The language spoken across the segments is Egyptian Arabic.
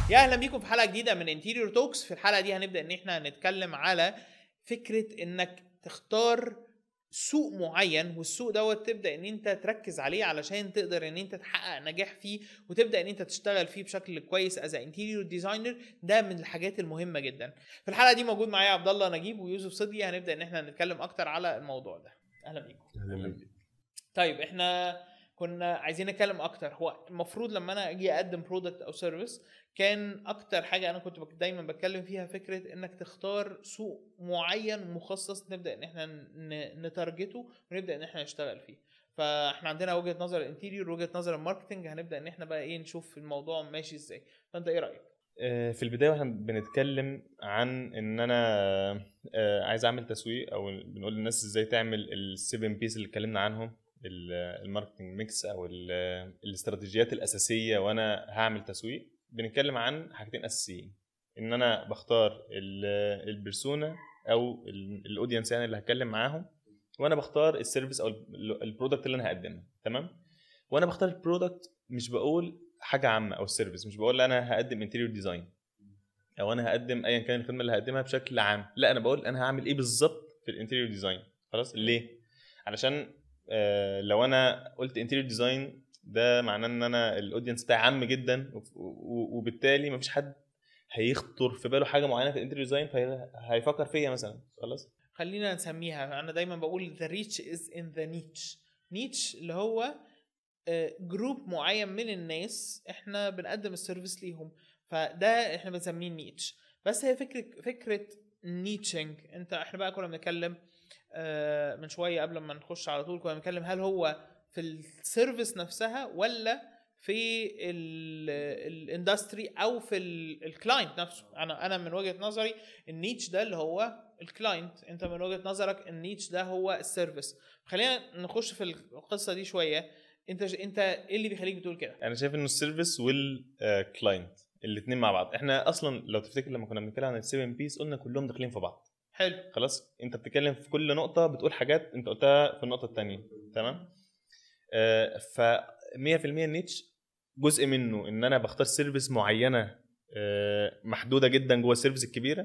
يا اهلا بيكم في حلقه جديده من انتيريور توكس في الحلقه دي هنبدا ان احنا نتكلم على فكره انك تختار سوق معين والسوق دوت تبدا ان انت تركز عليه علشان تقدر ان انت تحقق نجاح فيه وتبدا ان انت تشتغل فيه بشكل كويس از انتيريور ديزاينر ده من الحاجات المهمه جدا في الحلقه دي موجود معايا عبد الله نجيب ويوسف صدقي هنبدا ان احنا نتكلم اكتر على الموضوع ده اهلا بيكم اهلا بيك طيب احنا كنا عايزين نتكلم اكتر هو المفروض لما انا اجي اقدم برودكت او سيرفيس كان اكتر حاجه انا كنت بك- دايما بتكلم فيها فكره انك تختار سوق معين مخصص نبدا ان احنا ن- نتارجته ونبدا ان احنا نشتغل فيه فاحنا عندنا وجهه نظر الانتيريور وجهه نظر الماركتنج هنبدا ان احنا بقى ايه نشوف الموضوع ماشي ازاي فانت ايه رايك آه، في البدايه واحنا بنتكلم عن ان انا آه، عايز اعمل تسويق او بنقول للناس ازاي تعمل السيفن بيس اللي اتكلمنا عنهم ال- الماركتنج ميكس او ال- الاستراتيجيات الاساسيه وانا هعمل تسويق بنتكلم عن حاجتين اساسيين ان انا بختار ال- البرسونا او ال- الاودينس يعني اللي هتكلم معاهم وانا بختار السيرفيس او ال- البرودكت اللي انا هقدمه تمام وانا بختار البرودكت مش بقول حاجه عامه او السيرفيس مش بقول انا هقدم انتيريور ديزاين او انا هقدم ايا كان الخدمه اللي هقدمها بشكل عام لا انا بقول انا هعمل ايه بالظبط في الانتيريور ديزاين خلاص ليه علشان آه لو انا قلت انتيريور ديزاين ده معناه ان انا الاودينس بتاعي عام جدا و- و- وبالتالي مفيش حد هيخطر في باله حاجه معينه في الانتيريور ديزاين فهيفكر فيا مثلا خلاص خلينا نسميها انا دايما بقول the reach is in the niche niche اللي هو جروب معين من الناس احنا بنقدم السيرفيس ليهم فده احنا بنسميه نيتش بس هي فكره فكره نيتشنج انت احنا بقى كنا بنتكلم آه، من شويه قبل ما نخش على طول كنا بنتكلم هل هو في السيرفيس نفسها ولا في الاندستري او في الكلاينت نفسه انا انا من وجهه نظري النيتش ده اللي هو الكلاينت انت من وجهه نظرك النيتش ده هو السيرفيس خلينا نخش في القصه دي شويه انت انت ايه اللي بيخليك بتقول كده انا شايف انه السيرفيس والكلاينت الاثنين مع بعض احنا اصلا لو تفتكر لما كنا بنتكلم عن السيفن بيس قلنا كلهم داخلين في بعض حلو خلاص انت بتتكلم في كل نقطه بتقول حاجات انت قلتها في النقطه الثانيه تمام آه ف 100% النيتش جزء منه ان انا بختار سيرفيس معينه آه محدوده جدا جوه السيرفيس الكبيره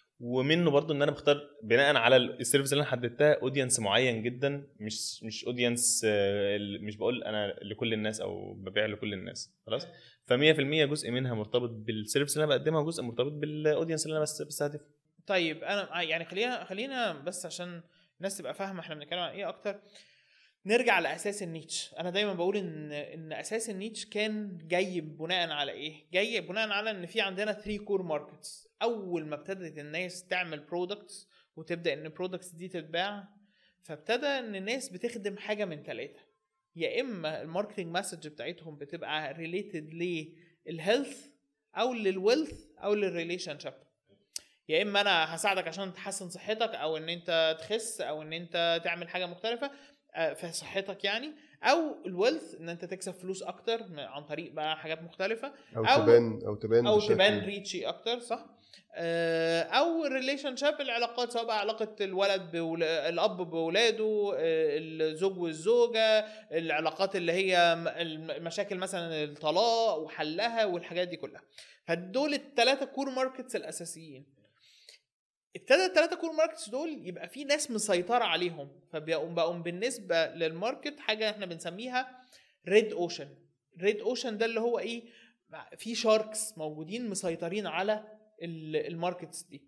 ومنه برضو ان انا بختار بناء على السيرفيس اللي انا حددتها اودينس معين جدا مش مش اودينس مش بقول انا لكل الناس او ببيع لكل الناس خلاص ف 100% جزء منها مرتبط بالسيرفيس اللي انا بقدمها وجزء مرتبط بالاودينس اللي انا بس- بستهدفه طيب انا يعني خلينا خلينا بس عشان الناس تبقى فاهمه احنا بنتكلم عن ايه اكتر نرجع لاساس النيتش انا دايما بقول ان ان اساس النيتش كان جاي بناء على ايه جاي بناء على ان في عندنا 3 كور ماركتس اول ما ابتدت الناس تعمل برودكتس وتبدا ان البرودكتس دي تتباع فابتدى ان الناس بتخدم حاجه من ثلاثه يا اما الماركتنج مسج بتاعتهم بتبقى ريليتد للهيلث او للويلث او للريليشن شيب يا اما انا هساعدك عشان تحسن صحتك او ان انت تخس او ان انت تعمل حاجه مختلفه آه، في صحتك يعني او الويلث ان انت تكسب فلوس اكتر م- عن طريق بقى حاجات مختلفه او, أو- تبان او تبان او بشكل- تبان ريتشي اكتر صح آه، او الريليشن شيب العلاقات سواء بقى علاقه الولد بولا... الاب بولاده آه، الزوج والزوجه العلاقات اللي هي م- المشاكل مثلا الطلاق وحلها والحاجات دي كلها فدول الثلاثه كور ماركتس الاساسيين ابتدى الثلاثه كور ماركتس دول يبقى في ناس مسيطره عليهم فبقوا بقوا بالنسبه للماركت حاجه احنا بنسميها ريد اوشن ريد اوشن ده اللي هو ايه في شاركس موجودين مسيطرين على ال- الماركتس دي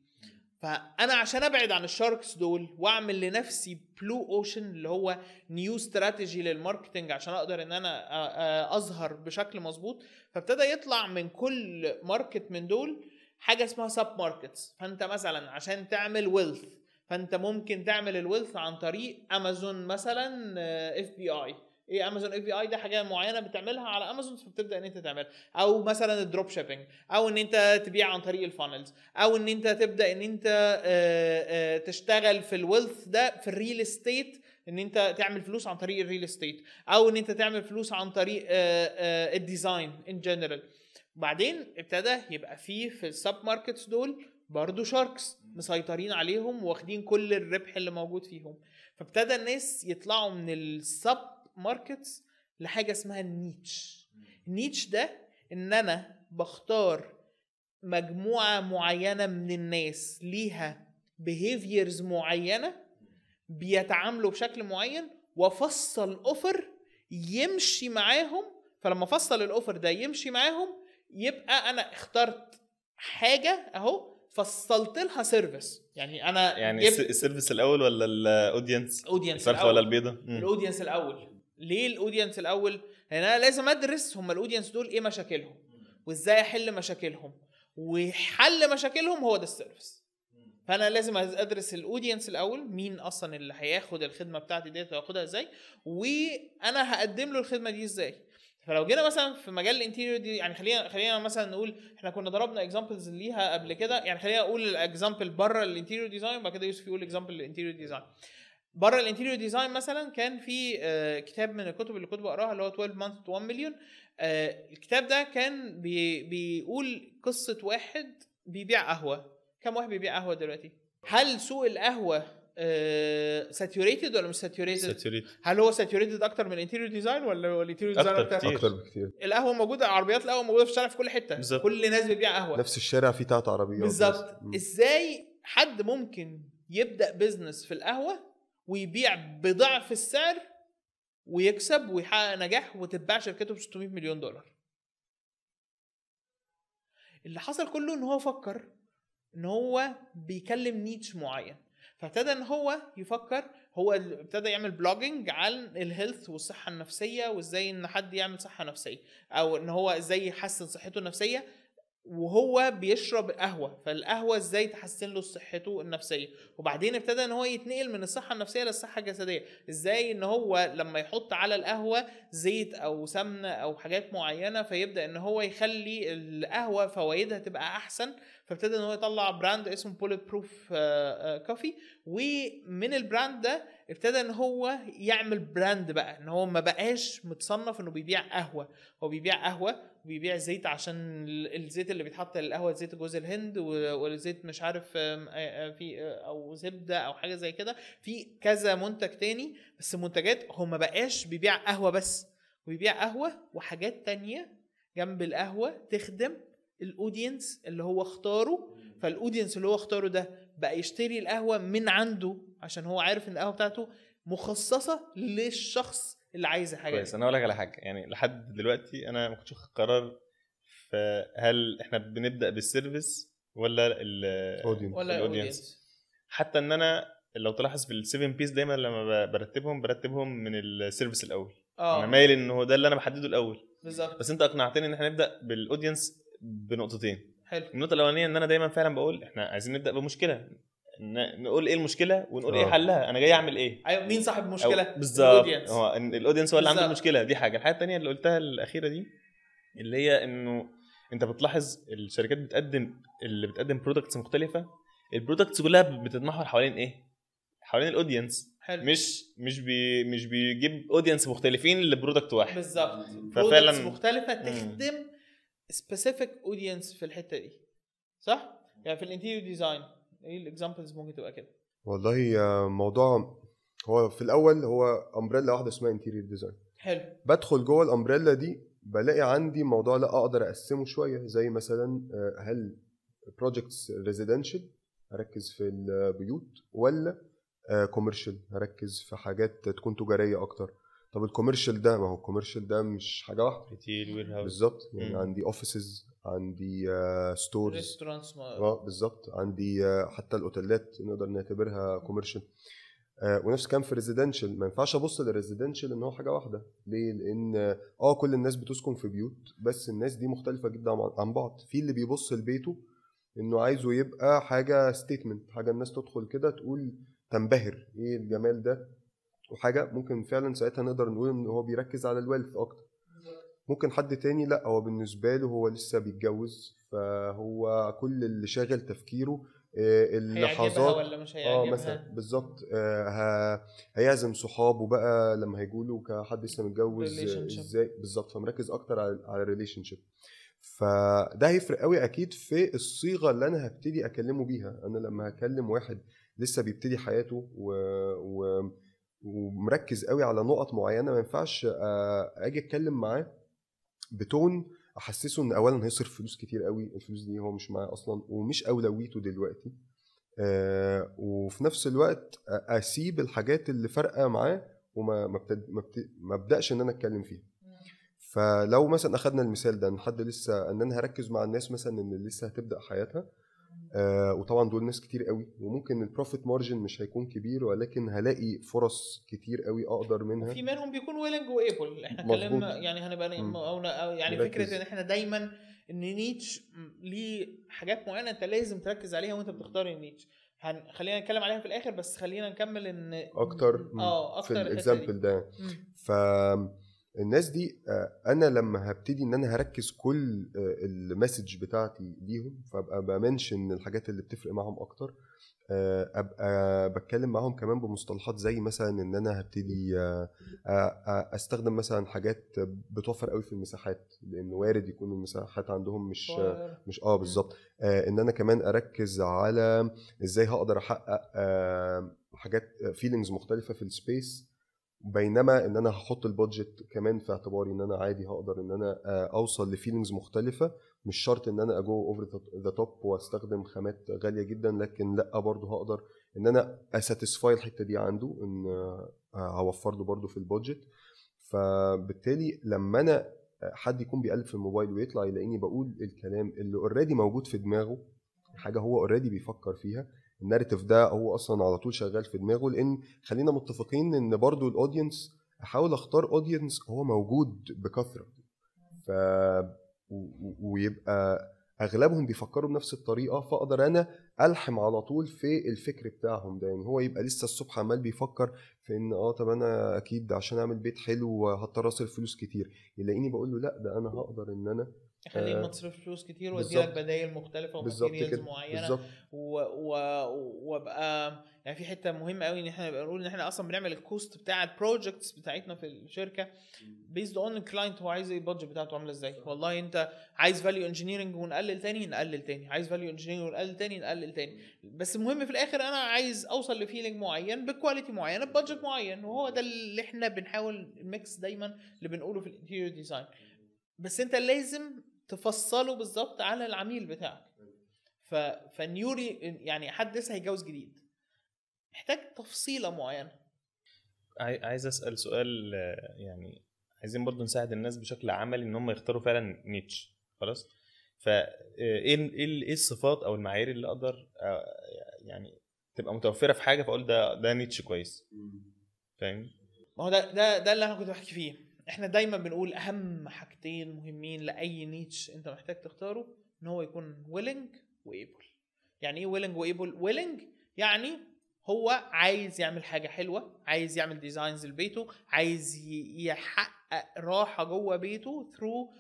فانا عشان ابعد عن الشاركس دول واعمل لنفسي بلو اوشن اللي هو نيو استراتيجي للماركتنج عشان اقدر ان انا أ- أ- اظهر بشكل مظبوط فابتدى يطلع من كل ماركت من دول حاجه اسمها سب ماركتس فانت مثلا عشان تعمل ويلث فانت ممكن تعمل الويلث عن طريق امازون مثلا اف بي اي ايه امازون اف بي اي ده حاجه معينه بتعملها على امازون فبتبدا ان انت تعملها او مثلا الدروب شيبنج او ان انت تبيع عن طريق الفانلز او ان انت تبدا ان انت آه، آه، تشتغل في الويلث ده في الريل استيت ان انت تعمل فلوس عن طريق الريل استيت او ان انت تعمل فلوس عن طريق آه، آه، الديزاين ان جنرال بعدين ابتدى يبقى فيه في السب ماركتس دول برضو شاركس مسيطرين عليهم واخدين كل الربح اللي موجود فيهم فابتدى الناس يطلعوا من السب ماركتس لحاجه اسمها النيتش النيتش ده ان انا بختار مجموعه معينه من الناس ليها behaviors معينه بيتعاملوا بشكل معين وافصل اوفر يمشي معاهم فلما افصل الاوفر ده يمشي معاهم يبقى انا اخترت حاجه اهو فصلت لها سيرفيس يعني انا يعني الس- السيرفيس الاول ولا الاودينس اودينس الفرخه ولا البيضه مم. الاودينس الاول ليه الاودينس الاول لان انا لازم ادرس هم الاودينس دول ايه مشاكلهم وازاي احل مشاكلهم وحل مشاكلهم هو ده السيرفيس فانا لازم ادرس الاودينس الاول مين اصلا اللي هياخد الخدمه بتاعتي ديت وياخدها ازاي وانا هقدم له الخدمه دي ازاي فلو جينا مثلا في مجال الانتيريور دي يعني خلينا خلينا مثلا نقول احنا كنا ضربنا اكزامبلز ليها قبل كده يعني خلينا اقول الاكزامبل بره الانتيريور ديزاين وبعد كده يوسف يقول اكزامبل الانتيريور ديزاين بره الانتيريور ديزاين مثلا كان في آه، كتاب من الكتب اللي كنت بقراها اللي هو 12 مانث تو 1 مليون الكتاب ده كان بي بيقول قصه واحد بيبيع قهوه كم واحد بيبيع قهوه دلوقتي هل سوق القهوه ساتوريتد ولا مش ساتوريتد ساتوريت هل هو ساتوريتد اكتر من الانتيريور ديزاين ولا الانتيريور ديزاين أكتر اكتر كتير. اكتر بكتير القهوه موجوده عربيات القهوه موجوده في الشارع في كل حته بالظبط. كل الناس بتبيع قهوه نفس الشارع فيه تلات عربيات بالظبط بس. مم. ازاي حد ممكن يبدا بزنس في القهوه ويبيع بضعف السعر ويكسب ويحقق نجاح وتتباع شركته ب 600 مليون دولار اللي حصل كله ان هو فكر ان هو بيكلم نيتش معين فابتدى ان هو يفكر هو ال- ابتدى يعمل بلوجينج عن الهيلث والصحه النفسيه وازاي ان حد يعمل صحه نفسيه او ان هو ازاي يحسن صحته النفسيه وهو بيشرب قهوه فالقهوه ازاي تحسن له صحته النفسيه وبعدين ابتدى ان هو يتنقل من الصحه النفسيه للصحه الجسديه ازاي ان هو لما يحط على القهوه زيت او سمنه او حاجات معينه فيبدا ان هو يخلي القهوه فوائدها تبقى احسن فابتدى ان هو يطلع براند اسمه بوليت بروف كوفي ومن البراند ده ابتدى ان هو يعمل براند بقى ان هو ما بقاش متصنف انه بيبيع قهوه هو بيبيع قهوه وبيبيع زيت عشان ال- الزيت اللي بيتحط للقهوه زيت جوز الهند و- والزيت مش عارف آم، آه، آه، في آه، او زبده او حاجه زي كده في كذا منتج تاني بس منتجات هو ما بقاش بيبيع قهوه بس وبيبيع قهوه وحاجات تانية جنب القهوه تخدم الاودينس اللي هو اختاره فالاودينس اللي هو اختاره ده بقى يشتري القهوه من عنده عشان هو عارف ان القهوه بتاعته مخصصه للشخص اللي عايز الحاجه كويس دي انا اقول لك على حاجه يعني لحد دلوقتي انا ما كنتش واخد قرار فهل احنا بنبدا بالسيرفيس ولا ال Audience. ولا الاودينس الاودينس حتى ان انا لو تلاحظ في السيفن بيس دايما لما ب- برتبهم برتبهم من السيرفيس الاول انا اه مايل ان هو ده اللي انا بحدده الاول بالظبط بس انت اقنعتني ان احنا نبدا بالاودينس بنقطتين حلو النقطه الاولانيه ان انا دايما فعلا بقول احنا عايزين نبدا بمشكله ن- نقول ايه المشكله ونقول ايه آه. حلها انا جاي اعمل ايه ايوه مين صاحب المشكله؟ أو- بالظبط الaudience. هو إن الاودينس هو اللي عنده بالظبط. المشكله دي حاجه الحاجه الثانيه اللي قلتها الاخيره دي اللي هي انه انت بتلاحظ الشركات بتقدم اللي بتقدم برودكتس مختلفه البرودكتس كلها بتتمحور حوالين ايه حوالين الاودينس حلو مش مش بي مش بيجيب اودينس مختلفين لبرودكت واحد بالظبط ففعلاً- Products مختلفه مم. تخدم سبيسيفيك اودينس في الحته دي صح؟ يعني في الانتيريور ديزاين ايه الاكزامبلز ممكن تبقى كده؟ والله آه، موضوع هو في الاول هو امبريلا واحده اسمها انتيريور ديزاين حلو بدخل جوه الامبريلا دي بلاقي عندي موضوع لا اقدر اقسمه شويه زي مثلا آه، هل بروجكتس ريزيدنشال هركز في البيوت ولا كوميرشال هركز في حاجات تكون تجاريه اكتر طب الكوميرشال ده ما هو الكوميرشال ده مش حاجه واحده ريتيل وير هاوس بالظبط يعني مم. عندي اوفيسز عندي ستورز ريستورانتس اه بالظبط عندي آه، حتى الاوتيلات نقدر نعتبرها كوميرشال ونفس الكلام في ريزيدنشال ما ينفعش ابص للريزيدنشال ان هو حاجه واحده ليه لان آه، اه كل الناس بتسكن في بيوت بس الناس دي مختلفه جدا عن- عن بعض في اللي بيبص لبيته انه عايزه يبقى حاجه ستيتمنت حاجه الناس تدخل كده تقول تنبهر ايه الجمال ده وحاجه ممكن فعلا ساعتها نقدر نقول ان هو بيركز على الويلث اكتر ممكن حد تاني لا هو بالنسبه له هو لسه بيتجوز فهو كل اللي شاغل تفكيره آه، هيعجبها اللحظات ولا مش اه هيعجبها مثلا بالظبط آه ه- هيعزم صحابه بقى لما هيجوا كحد لسه متجوز آه، Relationship. ازاي بالظبط فمركز اكتر على على الريليشن شيب فده هيفرق قوي اكيد في الصيغه اللي انا هبتدي اكلمه بيها انا لما هكلم واحد لسه بيبتدي حياته و... و... ومركز قوي على نقط معينه ما ينفعش آه، اجي اتكلم معاه بتون احسسه ان اولا هيصرف فلوس كتير قوي الفلوس دي هو مش معاه اصلا ومش اولويته دلوقتي آه وفي نفس الوقت اسيب الحاجات اللي فارقه معاه وما ما, بتد... ما, بت... ما ابداش ان انا اتكلم فيها فلو مثلا اخدنا المثال ده ان حد لسه ان انا هركز مع الناس مثلا ان لسه هتبدا حياتها آه وطبعا دول ناس كتير قوي وممكن البروفيت مارجن مش هيكون كبير ولكن هلاقي فرص كتير قوي اقدر منها في منهم بيكون ويلنج وايبل احنا مظبوط. اتكلمنا يعني هنبقى مم. أو أو يعني نركز. فكره ان احنا دايما ان نيتش ليه حاجات معينه انت لازم تركز عليها وانت بتختار النيتش هن... خلينا نتكلم عليها في الاخر بس خلينا نكمل ان اكتر اه في اكتر الحتة دي. الاكزامبل ده مم. فالناس دي آه، انا لما هبتدي ان انا هركز كل آه، المسج بتاعتي ليهم فابقى بمنشن الحاجات اللي بتفرق معاهم اكتر آه، ابقى بتكلم معاهم كمان بمصطلحات زي مثلا ان انا هبتدي آه، آه، آه، استخدم مثلا حاجات بتوفر قوي في المساحات لان وارد يكون المساحات عندهم مش صغير. مش اه بالظبط آه ان انا كمان اركز على ازاي هقدر احقق آه حاجات فيلينجز مختلفه في السبيس بينما ان انا هحط البادجت كمان في اعتباري ان انا عادي هقدر ان انا آه اوصل لفيلينجز مختلفه مش شرط ان انا اجو اوفر ذا توب واستخدم خامات غاليه جدا لكن لا برضه هقدر ان انا اساتسفاي الحته دي عنده ان آه هوفر له برضه في البادجت فبالتالي لما انا حد يكون بيقلب في الموبايل ويطلع يلاقيني بقول الكلام اللي اوريدي موجود في دماغه حاجه هو اوريدي بيفكر فيها الناريتيف ده هو اصلا على طول شغال في دماغه لان خلينا متفقين ان برضو الاودينس احاول اختار اودينس هو موجود بكثره ف و- و- ويبقى اغلبهم بيفكروا بنفس الطريقه فاقدر انا الحم على طول في الفكر بتاعهم ده يعني هو يبقى لسه الصبح عمال بيفكر في ان اه طب انا اكيد عشان اعمل بيت حلو هضطر اصرف فلوس كتير يلاقيني بقول له لا ده انا هقدر ان انا خليك آه، ما تصرفش فلوس كتير وادي بالظبط. لك بدائل مختلفه بالظبط وماتيريالز كده معينه بالظبط و... و... وابقى يعني في حته مهمه قوي ان احنا نبقى نقول ان احنا اصلا بنعمل الكوست بتاع البروجكتس بتاعتنا في الشركه بيزد اون الكلاينت هو عايز ايه البادجت بتاعته عامله ازاي والله انت عايز فاليو انجينيرنج ونقلل تاني نقلل تاني عايز فاليو انجينيرنج ونقلل تاني نقلل تاني بس المهم في الاخر انا عايز اوصل لفيلينج معين بكواليتي معينه ببادجت معين وهو ده اللي احنا بنحاول الميكس دايما اللي بنقوله في الانتيريور ديزاين بس انت لازم تفصله بالظبط على العميل بتاعك ف فنيوري يعني حد لسه هيتجوز جديد محتاج تفصيله معينه عاي- عايز اسال سؤال آه، يعني عايزين برضو نساعد الناس بشكل عملي ان هم يختاروا فعلا نيتش خلاص فا آه، ايه ال- ايه ال- ايه الصفات او المعايير اللي اقدر آه، يعني تبقى متوفره في حاجه فاقول ده ده نيتش كويس فاهم ما هو ده ده ده اللي انا كنت بحكي فيه احنا دايما بنقول اهم حاجتين مهمين لاي نيتش انت محتاج تختاره ان هو يكون ويلنج وايبل يعني ايه ويلنج وايبل ويلنج يعني هو عايز يعمل حاجه حلوه عايز يعمل ديزاينز لبيته عايز ي- يحقق راحه جوه بيته ثرو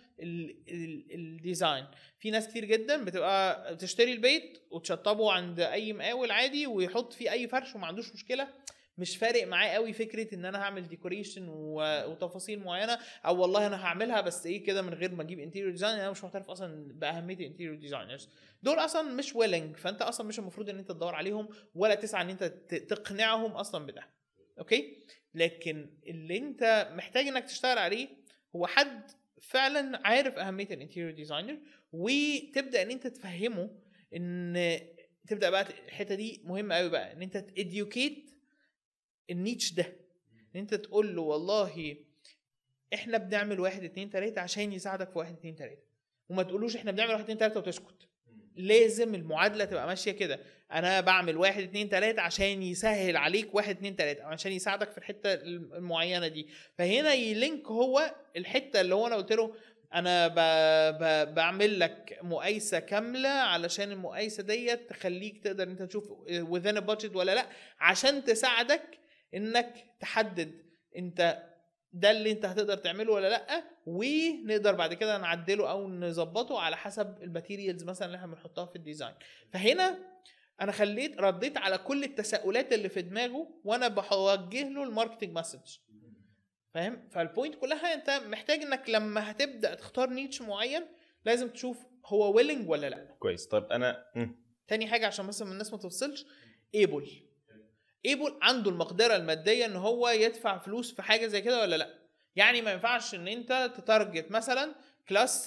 الديزاين في ناس كتير جدا بتبقى بتشتري البيت وتشطبه عند اي مقاول عادي ويحط فيه اي فرش وما عندوش مشكله مش فارق معاه قوي فكره ان انا هعمل ديكوريشن وتفاصيل معينه او والله انا هعملها بس ايه كده من غير ما اجيب انتيريور ديزاين انا مش معترف اصلا باهميه الانتيريور ديزاينرز دول اصلا مش ويلنج فانت اصلا مش المفروض ان انت تدور عليهم ولا تسعى ان انت ت- تقنعهم اصلا بده اوكي لكن اللي انت محتاج انك تشتغل عليه هو حد فعلا عارف اهميه الانتيريور ديزاينر وتبدا ان انت تفهمه ان تبدا بقى الحته دي مهمه قوي بقى ان انت تeducate النيتش ده ان انت تقول له والله احنا بنعمل واحد اتنين تلاته عشان يساعدك في واحد اتنين تلاته وما تقولوش احنا بنعمل واحد اتنين تلاته وتسكت لازم المعادله تبقى ماشيه كده انا بعمل واحد اتنين تلاته عشان يسهل عليك واحد اتنين تلاته عشان يساعدك في الحته المعينه دي فهنا يلينك هو الحته اللي هو انا قلت له انا ب... ب... بعمل لك مقايسه كامله علشان المقايسه ديت تخليك تقدر انت تشوف within a budget ولا لا عشان تساعدك انك تحدد انت ده اللي انت هتقدر تعمله ولا لا ونقدر بعد كده نعدله او نظبطه على حسب الماتيريالز مثلا اللي احنا بنحطها في الديزاين فهنا انا خليت رديت على كل التساؤلات اللي في دماغه وانا بوجه له الماركتنج مسج فاهم فالبوينت كلها انت محتاج انك لما هتبدا تختار نيتش معين لازم تشوف هو ويلنج ولا لا كويس طب انا مم. تاني حاجه عشان مثلا الناس ما تفصلش ايبل ايبل عنده المقدره الماديه ان هو يدفع فلوس في حاجه زي كده ولا لا يعني ما ينفعش ان انت تتارجت مثلا كلاس سي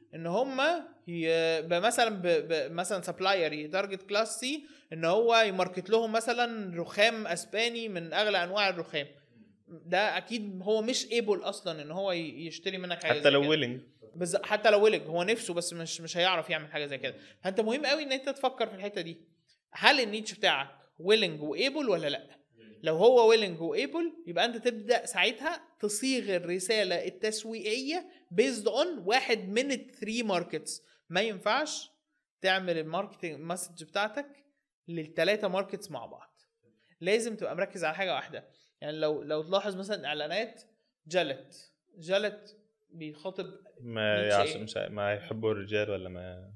ان هم مثلا ب... ب... مثلا سبلاير يتارجت كلاس سي ان هو يماركت لهم مثلا رخام اسباني من اغلى انواع الرخام ده اكيد هو مش ايبل اصلا ان هو ي- يشتري منك حاجه حتى زي لو كده. ويلنج بز... حتى لو ولج هو نفسه بس مش مش هيعرف يعمل حاجه زي كده فانت مهم قوي ان انت تفكر في الحته دي هل النيتش بتاعك ويلنج وايبل ولا لا لو هو ويلنج وايبل يبقى انت تبدا ساعتها تصيغ الرساله التسويقيه بيزد اون واحد من الثري ماركتس ما ينفعش تعمل الماركتنج مسج بتاعتك للثلاثه ماركتس مع بعض لازم تبقى مركز على حاجه واحده يعني لو لو تلاحظ مثلا اعلانات جلت جلت بيخاطب ما مش يعرفش إيه؟ مش ع- ما يحبوا الرجال ولا ما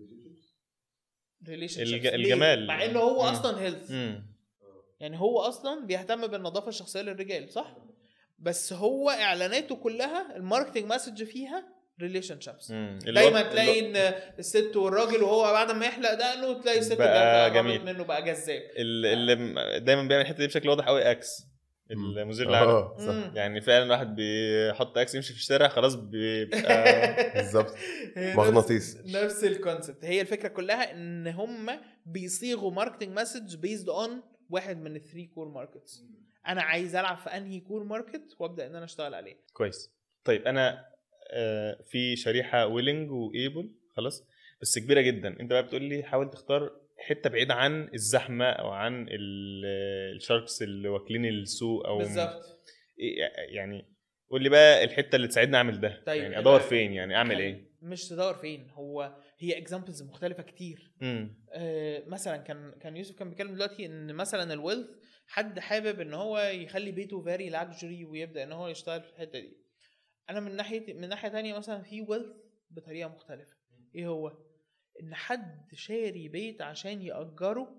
ريليشن الج- الجمال. مع انه هو مم. اصلا هيلث امم يعني هو اصلا بيهتم بالنظافه الشخصيه للرجال صح بس هو اعلاناته كلها الماركتنج مسج فيها ريليشن شيبس دايما تلاقي ان الست والراجل وهو بعد ما يحلق دقنه تلاقي الست بقى ده جميل. جميل منه بقى جذاب اللي م- دايما بيعمل الحته دي بشكل واضح قوي اكس المذيع العام اه صح مم. يعني فعلا الواحد بيحط اكس يمشي في الشارع خلاص بيبقى بالظبط هي مغناطيس. نفس, نفس الكونسبت هي الفكره كلها ان هم بيصيغوا ماركتنج مسج بيزد اون واحد من الثري كور ماركتس انا عايز العب في انهي كور ماركت وابدا ان انا اشتغل عليه كويس طيب انا آه، في شريحه ويلنج وايبل خلاص بس كبيره جدا انت بقى بتقول لي حاول تختار حته بعيده عن الزحمه او عن ال- الشاركس اللي واكلين السوق او بالظبط إيه- يعني قول لي بقى الحته اللي تساعدني اعمل ده طيب، يعني ادور يبقى- فين يعني اعمل ايه مش تدور فين هو هي اكزامبلز مختلفه كتير امم آه، مثلا كان كان يوسف كان بيتكلم دلوقتي ان مثلا الويلث حد حابب ان هو يخلي بيته فيري لاكجري ويبدا ان هو يشتغل في الحته دي انا من ناحيه من ناحيه تانية مثلا في ويلث بطريقه مختلفه ايه هو ان حد شاري بيت عشان ياجره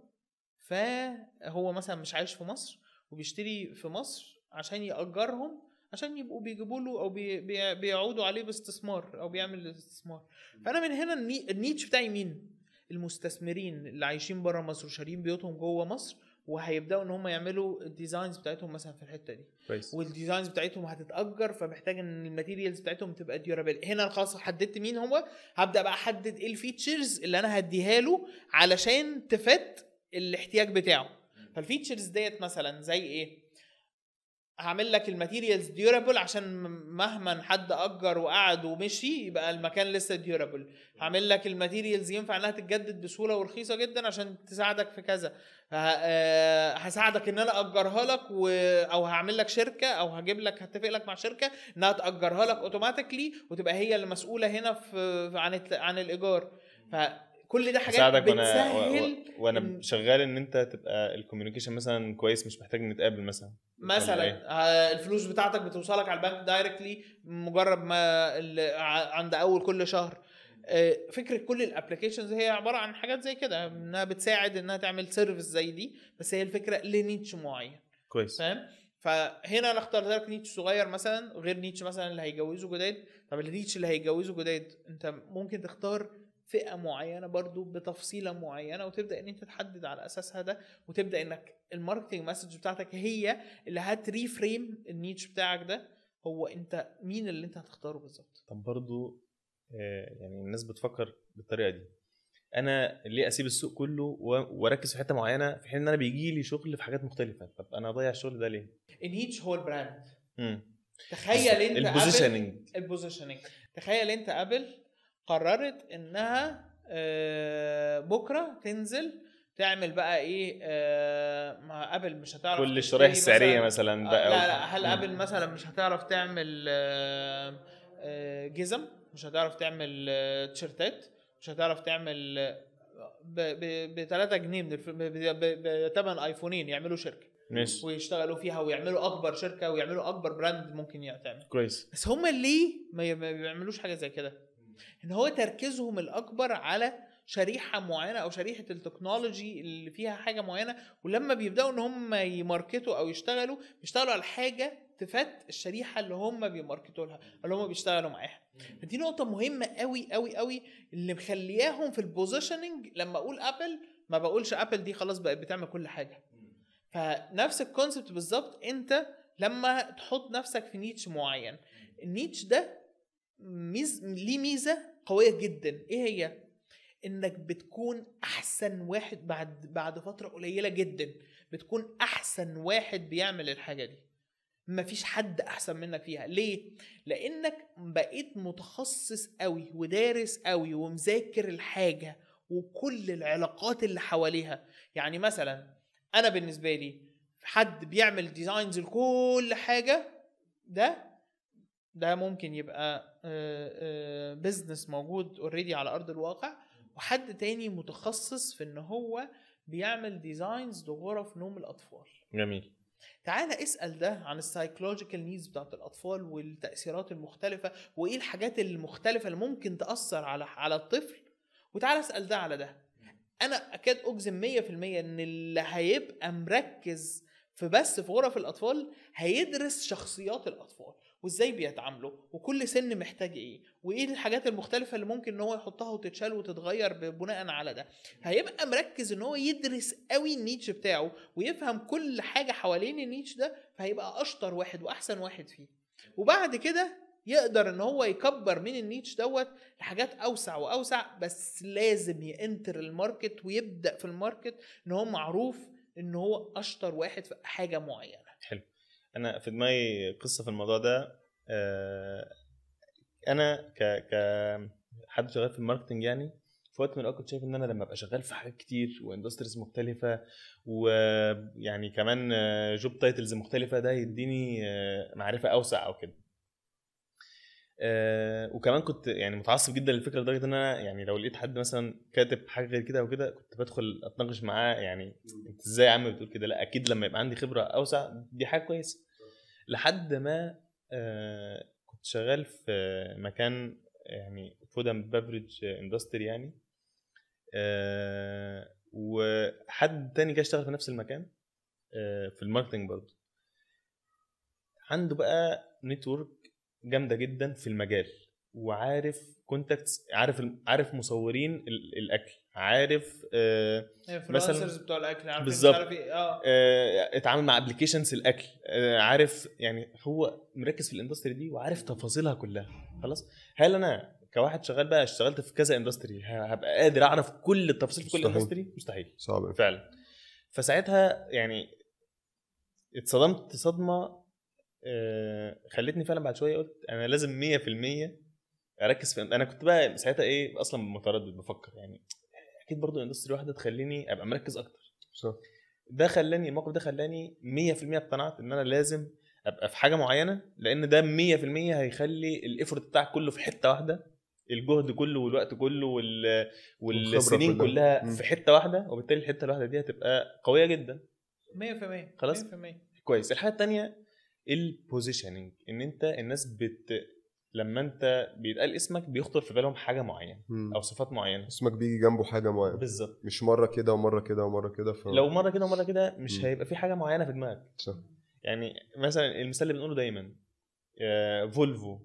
فهو مثلا مش عايش في مصر وبيشتري في مصر عشان ياجرهم عشان يبقوا بيجيبوا له او بي بي بيعودوا عليه باستثمار او بيعمل استثمار فانا من هنا الني- النيتش بتاعي مين المستثمرين اللي عايشين بره مصر وشارين بيوتهم جوه مصر وهيبداوا ان هم يعملوا الديزاينز بتاعتهم مثلا في الحته دي كويس والديزاينز بتاعتهم هتتاجر فمحتاج ان الماتيريالز بتاعتهم تبقى ديورابيل هنا خلاص حددت مين هو هبدا بقى احدد ايه الفيتشرز اللي انا هديها له علشان تفت الاحتياج بتاعه فالفيتشرز ديت مثلا زي ايه هعمل لك الماتيريالز ديورابل عشان م- مهما حد اجر وقعد ومشي يبقى المكان لسه ديورابل هعمل لك الماتيريالز ينفع انها تتجدد بسهوله ورخيصه جدا عشان تساعدك في كذا ه- آه، هساعدك ان انا اجرها لك و... او هعمل لك شركه او هجيب لك هتفق لك مع شركه انها تاجرها لك اوتوماتيكلي وتبقى هي اللي مسؤوله هنا في في- عن الت- عن الايجار فكل ده حاجات اساعدك وانا بتسهل و- وانا إن- شغال ان انت تبقى الكوميونيكيشن مثلا كويس مش محتاج نتقابل مثلا ولا مثلا إيه؟ آه، الفلوس بتاعتك بتوصلك على البنك دايركتلي مجرد ما ال- ع- عند اول كل شهر آه، فكره كل الابلكيشنز هي عباره عن حاجات زي كده انها بتساعد انها تعمل سيرفيس زي دي بس هي الفكره لنيتش معين كويس فاهم فهنا انا اخترت لك نيتش صغير مثلا غير نيتش مثلا اللي هيجوزوا جداد طب النيتش اللي هيجوزوا جداد انت ممكن تختار فئه معينه برضو بتفصيله معينه وتبدا ان انت تحدد على اساسها ده وتبدا انك الماركتنج مسج بتاعتك هي اللي هتريفريم النيتش بتاعك ده هو انت مين اللي انت هتختاره بالظبط طب برضو آه، يعني الناس بتفكر بالطريقه دي انا ليه اسيب السوق كله و- واركز في حته معينه في حين ان انا بيجي لي شغل في حاجات مختلفه طب انا اضيع الشغل ده ليه النيتش هو البراند امم تخيل انت قبل- البوزيشننج البوزيشننج تخيل انت ابل قررت انها آه، بكره تنزل تعمل بقى ايه آه، ما ابل مش هتعرف كل الشرايح تشتري السعريه مثلاً- مثلا آه، بقى لا و- لا هل مم. ابل مثلا مش هتعرف تعمل آه، آه، جزم مش هتعرف تعمل آه، تيشرتات مش هتعرف تعمل ب 3 جنيه من الف... بثمن ايفونين يعملوا شركه ماشي ويشتغلوا فيها ويعملوا اكبر شركه ويعملوا اكبر براند ممكن يعمل كويس بس هم ليه ما ي- ما بيعملوش حاجه زي كده ان هو تركيزهم الاكبر على شريحه معينه او شريحه التكنولوجي اللي فيها حاجه معينه ولما بيبداوا ان هم يماركتوا او يشتغلوا بيشتغلوا على حاجه تفت الشريحه اللي هم بيماركتوا لها اللي هم بيشتغلوا معاها فدي نقطه مهمه قوي قوي قوي اللي مخلياهم في البوزيشننج لما اقول ابل ما بقولش ابل دي خلاص بقت بتعمل كل حاجه فنفس الكونسبت بالظبط انت لما تحط نفسك في نيتش معين النيتش ده ميز ليه ميزه قويه جدا ايه هي انك بتكون احسن واحد بعد بعد فتره قليله جدا بتكون احسن واحد بيعمل الحاجه دي مفيش حد احسن منك فيها ليه لانك بقيت متخصص قوي ودارس قوي ومذاكر الحاجه وكل العلاقات اللي حواليها يعني مثلا انا بالنسبه لي حد بيعمل ديزاينز لكل حاجه ده ده ممكن يبقى بزنس موجود اوريدي على ارض الواقع وحد تاني متخصص في ان هو بيعمل ديزاينز لغرف نوم الاطفال جميل تعال اسال ده عن السايكولوجيكال نيدز بتاعت الاطفال والتاثيرات المختلفه وايه الحاجات المختلفه اللي ممكن تاثر على على الطفل وتعال اسال ده على ده انا اكاد اجزم 100% ان اللي هيبقى مركز في بس في غرف الاطفال هيدرس شخصيات الاطفال وازاي بيتعاملوا وكل سن محتاج ايه وايه الحاجات المختلفه اللي ممكن ان هو يحطها وتتشال وتتغير بناء على ده هيبقى مركز ان هو يدرس قوي النيتش بتاعه ويفهم كل حاجه حوالين النيتش ده فهيبقى اشطر واحد واحسن واحد فيه وبعد كده يقدر ان هو يكبر من النيتش دوت لحاجات اوسع واوسع بس لازم ينتر الماركت ويبدا في الماركت ان هو معروف ان هو اشطر واحد في حاجه معينه حلو انا في دماغي قصه في الموضوع ده آه، انا ك ك حد شغال في الماركتنج يعني في وقت من الاوقات كنت شايف ان انا لما ابقى شغال في حاجات كتير واندستريز مختلفه ويعني كمان جوب تايتلز مختلفه ده يديني آه، معرفه اوسع او كده آه، وكمان كنت يعني متعصب جدا للفكره لدرجه ان انا يعني لو لقيت حد مثلا كاتب حاجه غير كده او كده كنت بدخل اتناقش معاه يعني انت ازاي يا عم بتقول كده لا اكيد لما يبقى عندي خبره اوسع دي حاجه كويسه لحد ما آه، كنت شغال في مكان يعني فود اند بافريج اندستري يعني آه، وحد تاني جه اشتغل في نفس المكان آه، في الماركتنج برضه عنده بقى نتورك جامده جدا في المجال وعارف كونتاكتس عارف عارف مصورين ال- الاكل عارف آه الانفلونسرز بتوع الاكل عارفين مش بالظبط. عارف ايه اه آه، اتعامل مع ابلكيشنز الاكل آه، عارف يعني هو مركز في الاندستري دي وعارف تفاصيلها كلها خلاص هل انا كواحد شغال بقى اشتغلت في كذا اندستري هبقى قادر اعرف كل التفاصيل في كل مستحيل. اندستري مستحيل صعب أوي. فعلا فساعتها يعني اتصدمت صدمه آه، خلتني فعلا بعد شويه قلت انا لازم 100% اركز في انا كنت بقى ساعتها ايه اصلا متردد بفكر يعني اكيد برضو اندستري واحده تخليني ابقى مركز اكتر صح ده خلاني الموقف ده خلاني 100% اقتنعت ان انا لازم ابقى في حاجه معينه لان ده 100% هيخلي الايفورت بتاعك كله في حته واحده الجهد كله والوقت كله وال... والسنين كلها. كلها مم. في حته واحده وبالتالي الحته الواحده دي هتبقى قويه جدا 100% خلاص؟ 100% كويس الحاجه الثانيه البوزيشننج ان انت الناس بت لما انت بيتقال اسمك بيخطر في بالهم حاجه معينه مم. او صفات معينه اسمك بيجي جنبه حاجه معينه بالظبط مش مره كده ومره كده ومره كده ف... لو مره كده ومره كده مش مم. هيبقى في حاجه معينه في دماغك صح. يعني مثلا المثال اللي بنقوله دايما آه، فولفو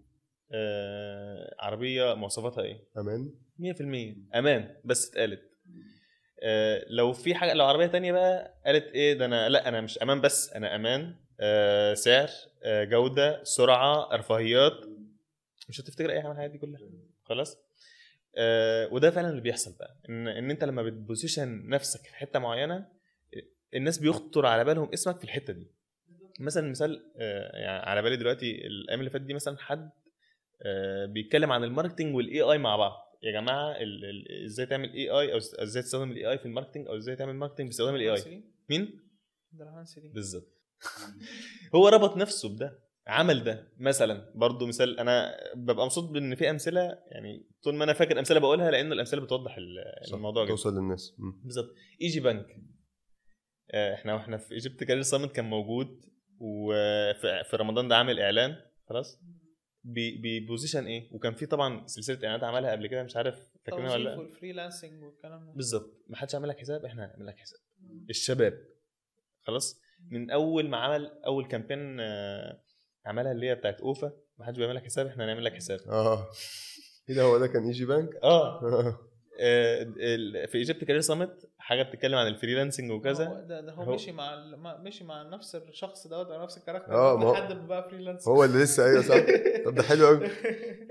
آه، عربيه مواصفاتها ايه امان 100% امان بس اتقالت آه، لو في حاجه لو عربيه تانية بقى قالت ايه ده انا لا انا مش امان بس انا امان آه، سعر آه، جوده سرعه رفاهيات مش هتفتكر اي حاجه من الحاجات دي كلها خلاص آه، وده فعلا اللي بيحصل بقى ان ان انت لما بتبوزيشن نفسك في حته معينه الناس بيخطر على بالهم اسمك في الحته دي مثلا مثال آه، يعني على بالي دلوقتي الايام اللي فاتت دي مثلا حد آه، بيتكلم عن الماركتنج والاي اي مع بعض يا جماعه ال- ال- ازاي تعمل اي اي او ازاي تستخدم الاي اي في الماركتنج او ازاي تعمل ماركتنج باستخدام الاي اي مين عبد الرحمن سليم بالظبط هو ربط نفسه بده عمل ده مثلا برضو مثال انا ببقى مبسوط بان في امثله يعني طول ما انا فاكر امثله بقولها لان الامثله بتوضح ال- صح. الموضوع جدا توصل للناس مم. بالظبط ايجي بانك آه، احنا واحنا في ايجيبت كارير سامت كان موجود وفي في رمضان ده عامل اعلان خلاص بي- ببوزيشن ايه وكان في طبعا سلسله اعلانات عملها قبل كده مش عارف فاكرينها ولا توظيف لا والفريلانسنج والكلام ده بالظبط ما حدش عمل لك حساب احنا هنعمل لك حساب الشباب خلاص من اول ما عمل اول كامبين آه، عملها اللي هي بتاعت اوفا ما حدش بيعمل لك حساب احنا هنعمل لك حساب اه ايه ده هو ده كان ايجي بانك اه آه، ال- في ايجيبت كارير سامت حاجه بتتكلم عن الفريلانسنج هو وكذا ده, ده هو, هو- مشي مع ال- ما- مشي مع نفس الشخص دوت او نفس الكاركتر اه، دوت ما هو- لحد ما بقى فريلانس هو اللي لسه ايوه صح طب ده حلو قوي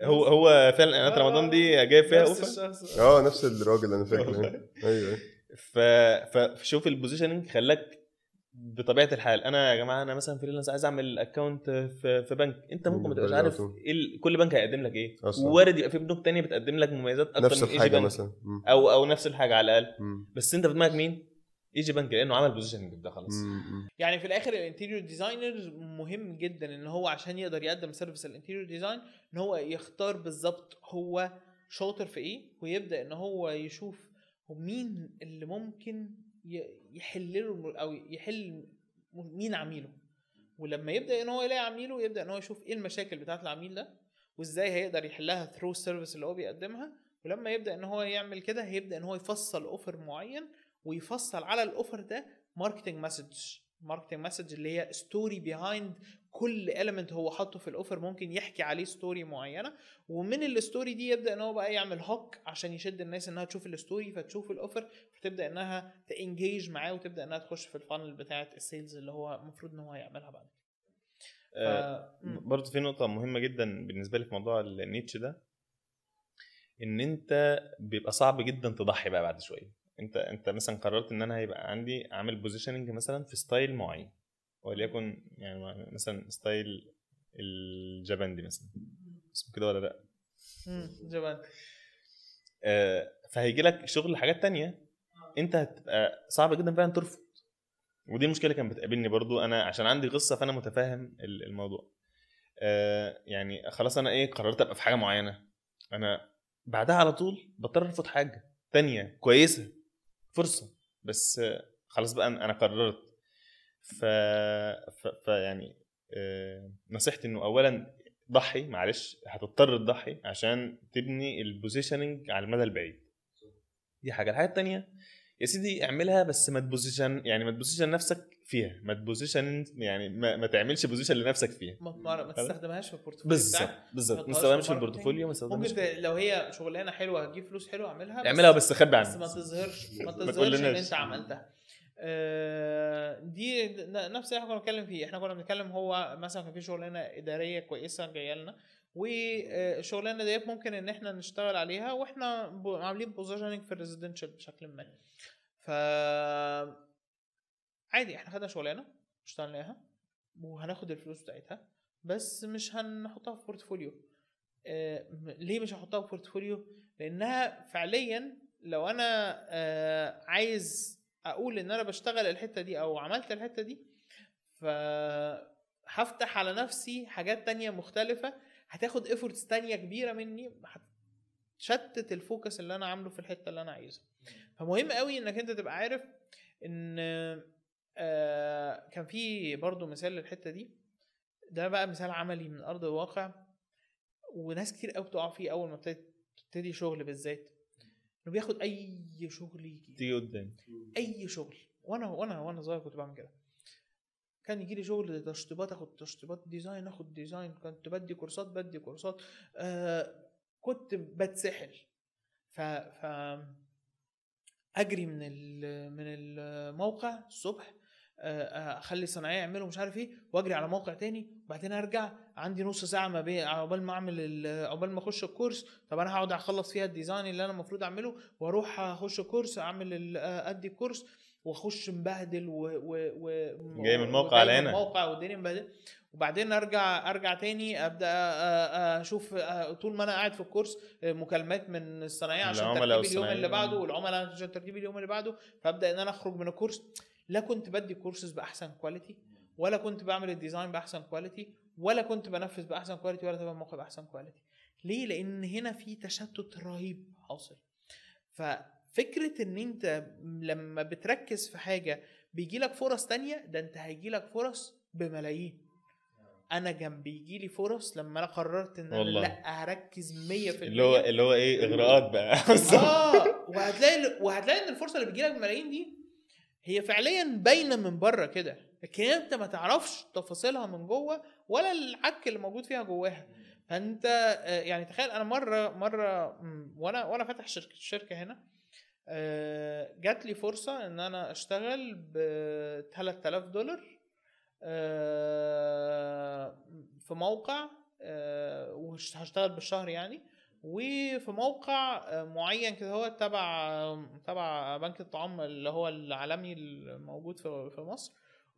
هو هو فعلا انا رمضان دي جايب فيها نفس اوفر الشخص اه نفس الراجل انا فاكر والله. ايوه ايوه ف... فشوف البوزيشننج خلاك بطبيعه الحال انا يا جماعه انا مثلا فريلانس عايز اعمل اكونت في في بنك انت ممكن ما تبقاش بالبلد عارف على طول. ايه ال- كل بنك هيقدم لك ايه أصلاً. ووارد يبقى في بنوك تانية بتقدم لك مميزات اكتر نفس من ايجي الحاجه بنك مثلا مم. او او نفس الحاجه على الاقل مم. بس انت في دماغك مين ايجي بنك لانه عمل بوزيشننج ده خلاص مم. مم. يعني في الاخر الانتيريور ديزاينر مهم جدا ان هو عشان يقدر يقدم سيرفيس الانتيريور ديزاين ان هو يختار بالظبط هو شاطر في ايه ويبدا ان هو يشوف هو مين اللي ممكن ي- يحل له او يحل مين عميله ولما يبدا ان هو يلاقي عميله يبدا ان هو يشوف ايه المشاكل بتاعت العميل ده وازاي هيقدر يحلها ثرو السيرفيس اللي هو بيقدمها ولما يبدا ان هو يعمل كده هيبدا ان هو يفصل اوفر معين ويفصل على الاوفر ده ماركتنج مسج ماركتنج مسج اللي هي ستوري بيهايند كل اليمنت هو حاطه في الاوفر ممكن يحكي عليه ستوري معينه ومن الستوري دي يبدا ان هو بقى يعمل هوك عشان يشد الناس انها تشوف الستوري فتشوف الاوفر فتبدا انها تانجيج معاه وتبدا انها تخش في الفانل بتاعه السيلز اللي هو المفروض ان هو يعملها بعد كده. آه، ف... مم. برضه في نقطة مهمة جدا بالنسبة لي في موضوع النيتش ده ان انت بيبقى صعب جدا تضحي بقى بعد شوية انت انت مثلا قررت ان انا هيبقى عندي عامل بوزيشننج مثلا في ستايل معين وليكن يعني مثلا ستايل الجبندي مثلا اسمه كده ولا لا مم. جبان آه، فهيجي لك شغل حاجات تانية انت هتبقى صعب جدا فعلا ترفض ودي المشكله اللي كانت بتقابلني برضو انا عشان عندي قصه فانا متفاهم ال- الموضوع آه، يعني خلاص انا ايه قررت ابقى في حاجه معينه انا بعدها على طول بضطر ارفض حاجه تانية كويسه فرصه بس آه، خلاص بقى انا أنا قررت ف... ف... فيعني آه، نصيحتي انه اولا ضحي معلش هتضطر تضحي عشان تبني البوزيشننج على المدى البعيد دي حاجه الحاجه التانية يا سيدي اعملها بس ما تبوزيشن يعني ما تبوزيشن نفسك فيها ما تبوزيشن يعني ما, ما تعملش بوزيشن لنفسك فيها ما, ما, ما تستخدمهاش في البورتفوليو بالظبط بتاعك. بالظبط ما تحطهاش تستخدمش في في البورتفوليو ما تستخدمش ممكن ت- لو هي شغلانه حلوه هتجيب فلوس حلوه اعملها اعملها بس خبي بس ما عنها تظهرش ما ما تظهرش ان تقولناش. انت عملتها آه، دي ن- نفس اللي احنا كنا بنتكلم فيه احنا كنا بنتكلم هو مثلا كان في شغلانه اداريه كويسه جايه لنا والشغلانه ديت ممكن ان احنا نشتغل عليها واحنا ب- عاملين بوزيشننج في الريزيدنشال بشكل ما ف عادي احنا خدنا شغلانه اشتغلناها وهناخد الفلوس بتاعتها بس مش هنحطها في بورتفوليو آه، م- ليه مش هحطها في بورتفوليو لانها فعليا لو انا آه، عايز اقول ان انا بشتغل الحته دي او عملت الحته دي ف هفتح على نفسي حاجات تانية مختلفة هتاخد efforts تانية كبيرة مني هتشتت الفوكس اللي انا عامله في الحتة اللي انا عايزها فمهم قوي انك انت تبقى عارف ان آه كان في برضو مثال للحتة دي ده بقى مثال عملي من ارض الواقع وناس كتير قوي بتقع فيه اول ما ابتدت تبتدي شغل بالذات انه بياخد اي شغل يجي تيجي قدام اي شغل وانا وانا وانا صغير كنت بعمل كده كان يجي لي شغل تشطيبات اخد تشطيبات ديزاين اخد ديزاين كنت بدي كورسات بدي كورسات آه كنت بتسحل ف ف اجري من ال- من الموقع الصبح آه، اخلي صناعيه يعملوا مش عارف ايه واجري على موقع تاني وبعدين ارجع عندي نص ساعه ما بين عقبال ما اعمل ال- عقبال ما اخش الكورس طب انا هقعد اخلص فيها الديزاين اللي انا المفروض اعمله واروح اخش كورس اعمل ال- آه، ادي كورس واخش مبهدل و, و, و جاي من موقع وجاي على من هنا. موقع والدنيا مبهدل وبعدين ارجع ارجع تاني ابدا آه، آه، اشوف آه، طول ما انا قاعد في الكورس آه، مكالمات من الصناعيه عشان العملاء ترتيب اليوم اللي والصناعية. بعده والعملاء عشان ترتيب اليوم اللي بعده فابدا ان انا اخرج من الكورس لا كنت بدي كورسز باحسن كواليتي ولا كنت بعمل الديزاين باحسن كواليتي ولا كنت بنفذ باحسن كواليتي ولا تبقى الموقع باحسن كواليتي ليه لان هنا في تشتت رهيب حاصل ففكره ان انت لما بتركز في حاجه بيجي لك فرص تانية ده انت هيجي لك فرص بملايين انا كان بيجي لي فرص لما انا قررت ان انا والله. لا هركز 100% اللي هو اللي هو ايه اغراءات بقى اه وهتلاقي وهتلاقي ان الفرصه اللي بتجيلك بملايين دي هي فعليا باينه من بره كده لكن انت ما تعرفش تفاصيلها من جوه ولا العك اللي موجود فيها جواها فانت آه، يعني تخيل انا مره مره مم، وانا وانا فاتح شركه شركه هنا آه، جات لي فرصه ان انا اشتغل ب 3000 دولار آه، في موقع وش- هشتغل بالشهر يعني وفي موقع آه، معين كده هو تبع آه، تبع بنك الطعام اللي هو العالمي الموجود في في مصر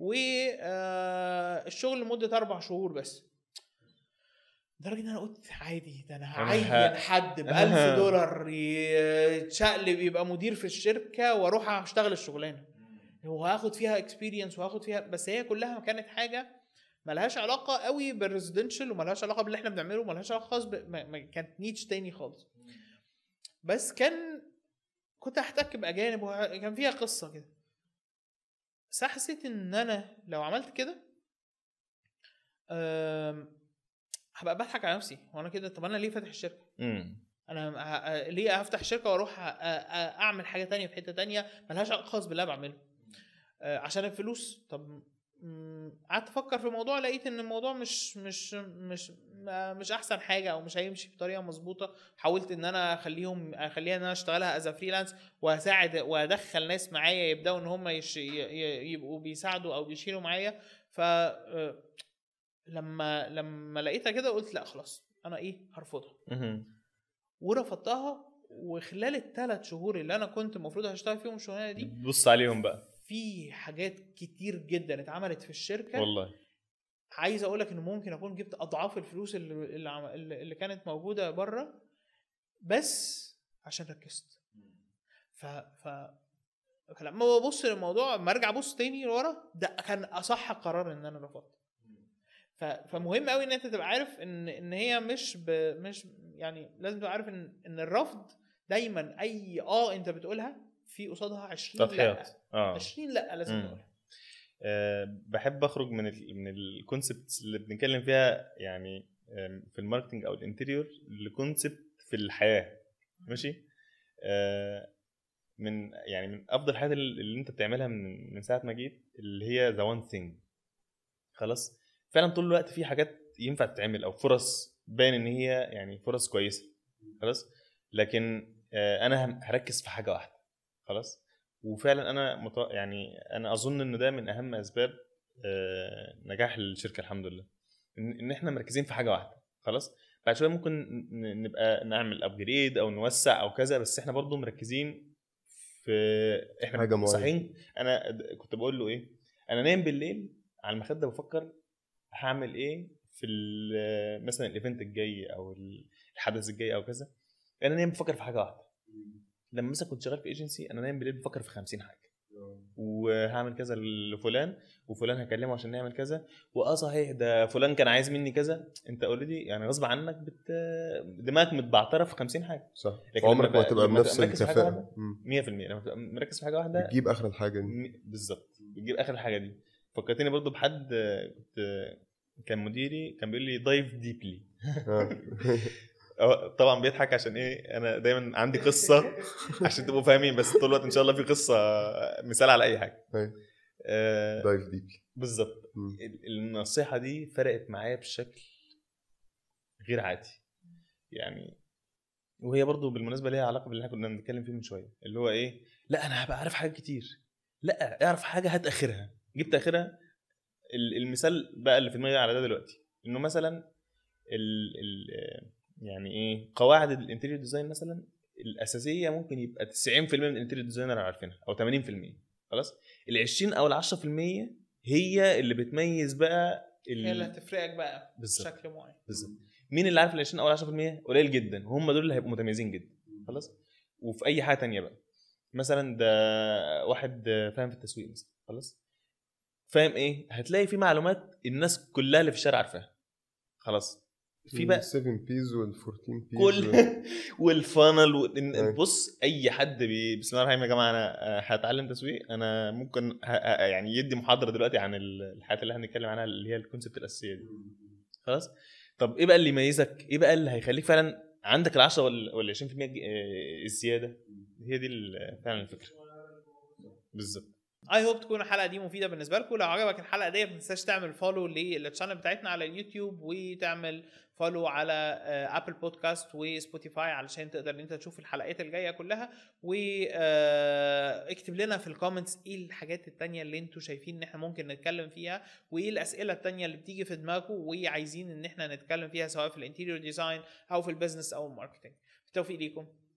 والشغل لمده اربع شهور بس لدرجه ان انا قلت عادي ده انا أنا هعين ه- حد ب 1000 دولار يتشقلب يبقى مدير في الشركه واروح اشتغل الشغلانه وهاخد فيها اكسبيرينس وهاخد فيها بس هي كلها كانت حاجه ملهاش علاقه قوي بالريزيدنشال وملهاش علاقه باللي احنا بنعمله وملهاش علاقه خالص ب... ما... ما كانت نيتش تاني خالص بس كان كنت احتك باجانب وكان فيها قصه كده بس أنا حسيت ان انا لو عملت كده أم، هبقى بضحك على نفسي وانا كده طب انا ليه فاتح الشركه امم انا ه- ليه هفتح الشركه واروح أ- أ- اعمل حاجه تانية في حته تانية ملهاش علاقه خالص باللي انا بعمله آه، عشان الفلوس طب مم، قعدت افكر في الموضوع لقيت ان الموضوع مش مش مش ما- مش احسن حاجه او مش هيمشي بطريقه مظبوطه حاولت ان انا اخليهم اخليها ان انا اشتغلها از فريلانس واساعد وادخل ناس معايا يبداوا ان هم يش... ي- ي- يبقوا بيساعدوا او بيشيلوا معايا ف آه، لما لما لقيتها كده قلت لا خلاص انا ايه هرفضها مهم. ورفضتها وخلال الثلاث شهور اللي انا كنت المفروض هشتغل فيهم الشغلانه دي بص عليهم بقى في حاجات كتير جدا اتعملت في الشركه والله عايز اقول لك ان ممكن اكون جبت اضعاف الفلوس اللي اللي, عم- اللي اللي كانت موجوده بره بس عشان ركزت ف ف فلما ببص للموضوع لما ارجع ابص تاني لورا ده كان اصح قرار ان انا رفضت ف... فمهم قوي ان انت تبقى عارف ان ان هي مش ب... مش يعني لازم تبقى عارف ان ان الرفض دايما اي اه انت بتقولها في قصادها 20 تضحيات لا اه 20 لا لازم مم. تقولها آه، بحب اخرج من ال من الكونسبت اللي بنتكلم فيها يعني آم، في الماركتنج او الانتريور لكونسبت في الحياه ماشي آه، من يعني من افضل الحاجات اللي اللي انت بتعملها من من ساعه ما جيت اللي هي ذا وان ثينج خلاص فعلا طول الوقت في حاجات ينفع تتعمل او فرص باين ان هي يعني فرص كويسه خلاص لكن آه، انا هم- هركز في حاجه واحده خلاص وفعلا انا مط... يعني انا اظن ان ده من اهم اسباب آه، نجاح الشركه الحمد لله ان إن احنا مركزين في حاجه واحده خلاص بعد شويه ممكن ن- نبقى نعمل ابجريد او نوسع او كذا بس احنا برضو مركزين في احنا حاجة معينة. صحيين انا د- كنت بقول له ايه انا نايم بالليل على المخده بفكر هعمل ايه في ال- مثلا الايفنت الجاي او الحدث الجاي او كذا انا نايم بفكر في حاجه واحده لما مثلا كنت شغال في ايجنسي انا نايم بالليل بفكر في 50 حاجه وهعمل كذا لفلان وفلان هكلمه عشان نعمل كذا واه صحيح ده فلان كان عايز مني كذا انت اوريدي يعني غصب عنك بت... دماغك متبعتره في 50 حاجه صح لكن عمرك لما ما تبقى لما بنفس تبقى مركز في حاجة الكفاءه واحدة، مم. 100% لما تبقى مركز في حاجه واحده بتجيب اخر الحاجه دي م- بالظبط بتجيب اخر الحاجه دي فكرتني برضو بحد آه، كنت آه، كان مديري كان بيقول لي دايف ديبلي آه. طبعا بيضحك عشان ايه انا دايما عندي قصه عشان تبقوا فاهمين بس طول الوقت ان شاء الله في قصه مثال على اي حاجه أيوة. آه، دايف ديب بالظبط مم. ال- النصيحه دي فرقت معايا بشكل غير عادي يعني وهي برضو بالمناسبه ليها علاقه باللي احنا كنا بنتكلم فيه من شويه اللي هو ايه لا انا هبقى عارف حاجات كتير لا اعرف حاجه هات اخرها جبت اخرها ال- المثال بقى اللي في دماغي على ده دلوقتي انه مثلا ال ال يعني ايه قواعد الانتيريور ديزاين مثلا الاساسيه ممكن يبقى 90% من الانتيريور ديزاينر عارفينها او 80% خلاص ال 20 او ال 10% هي اللي بتميز بقى ال- هي اللي هتفرقك بقى بالظبط. بشكل معين بالظبط مين اللي عارف ال 20 او ال 10% قليل جدا وهم دول اللي هيبقوا متميزين جدا خلاص وفي اي حاجه تانية بقى مثلا ده واحد فاهم في التسويق مثلا خلاص فاهم ايه هتلاقي في معلومات الناس كلها اللي في الشارع عارفاها خلاص في بقى 7 بيز وال 14 بيز كل والفانل و... أيوة. بص اي حد بي... بسم الله الرحمن الرحيم يا جماعه انا آه، هتعلم تسويق انا ممكن ه... ه- يعني يدي محاضره دلوقتي عن ال- الحاجات اللي احنا هنتكلم عنها اللي هي الكونسبت الاساسيه دي خلاص طب ايه بقى اللي يميزك ايه بقى اللي هيخليك فعلا عندك ال 10 وال وال 20% ج- آه، الزياده هي دي ال- فعلا الفكره بالظبط اي هوب تكون الحلقه دي مفيده بالنسبه لكم لو عجبك الحلقه دي ما تنساش تعمل فولو للشانل بتاعتنا على اليوتيوب وتعمل فولو على ابل بودكاست وسبوتيفاي علشان تقدر ان انت تشوف الحلقات الجايه كلها واكتب لنا في الكومنتس ايه الحاجات التانية اللي انتوا شايفين ان احنا ممكن نتكلم فيها وايه الاسئله التانية اللي بتيجي في دماغكم وعايزين ان احنا نتكلم فيها سواء في الانتيريور ديزاين او في البيزنس او الماركتنج بالتوفيق ليكم